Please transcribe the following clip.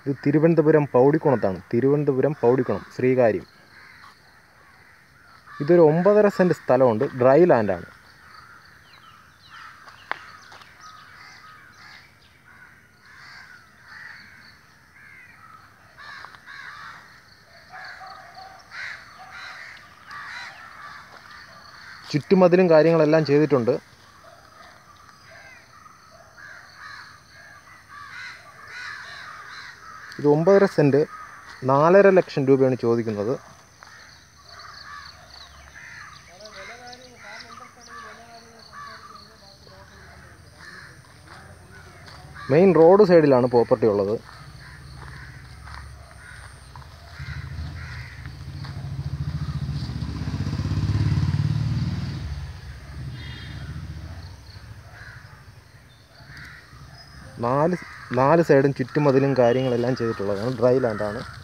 ഇത് തിരുവനന്തപുരം പൗടിക്കുണത്താണ് തിരുവനന്തപുരം പൗടിക്കുണം ശ്രീകാര്യം ഇതൊരു ഒമ്പതര സെൻറ്റ് സ്ഥലമുണ്ട് ഡ്രൈ ലാൻഡാണ് ചുറ്റുമതിലും കാര്യങ്ങളെല്ലാം ചെയ്തിട്ടുണ്ട് ഇത് ഒമ്പതര സെൻറ്റ് നാലര ലക്ഷം രൂപയാണ് ചോദിക്കുന്നത് മെയിൻ റോഡ് സൈഡിലാണ് പ്രോപ്പർട്ടി ഉള്ളത് നാല് നാല് സൈഡും ചുറ്റുമതിലും കാര്യങ്ങളെല്ലാം ചെയ്തിട്ടുള്ളതാണ് ഡ്രൈ ലാൻഡാണ്